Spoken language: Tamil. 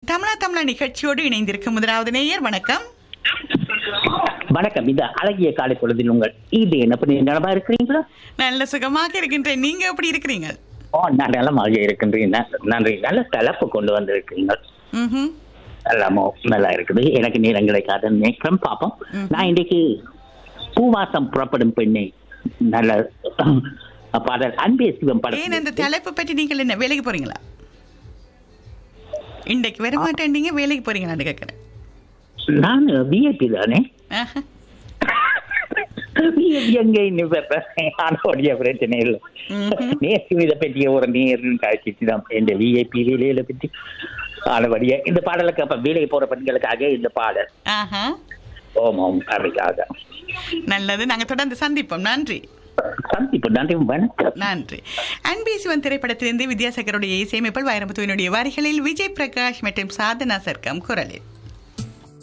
தமிழா தமிழா நிகழ்ச்சியோடு இணைந்திருக்கும் முதலாவது நேயர் வணக்கம் வணக்கம் இந்த அழகிய காலை பொழுதில் உங்கள் இது என்ன பண்ணி நலமா இருக்கிறீங்களா நல்ல சுகமாக இருக்கின்றேன் நீங்க எப்படி இருக்கிறீங்க ஓ நான் நலமாக இருக்கின்றேன் ந- நன்றி நல்ல தலைப்பு கொண்டு வந்திருக்கீங்க ம்ஹும். எல்லாமோ நல்லா இருக்குது எனக்கு நேரம் கிடைக்காத நேரம் பார்ப்போம் நான் இன்னைக்கு பூவாசம் புறப்படும் பெண்ணை நல்ல பாடல் அன்பே சிவம் ஏன் அந்த படம் தலைப்பு பற்றி நீங்கள் என்ன வேலைக்கு போறீங்களா இன்றைக்கு வர மாட்டேன் வேலைக்கு போறீங்களான்னு கேட்கறேன் நான் விஐபி தானே ஆஹா. விஐபி எங்க இன்னும் ஆனோடைய பிரச்சனை இல்லை ம்ஹும். நேற்று இதை பற்றிய ஒரு நேரின் காட்சி தான் இந்த விஐபி வேலையில பற்றி ஆனபடியா இந்த பாடலுக்கு அப்ப வேலைக்கு போற பெண்களுக்காக இந்த பாடல் ஆஹா ஓம் ஓம் அதுக்காக நல்லது நாங்க தொடர்ந்து சந்திப்போம் நன்றி சந்திப்பு நன்றி வணக்கம் நன்றி அன்பே சிவன் திரைப்படத்திலிருந்து வித்யாசாகருடைய இசையமைப்பில் வைரமுத்துவினுடைய வரிகளில் விஜய் பிரகாஷ் மற்றும் சாதனா சர்க்கம் குரலில்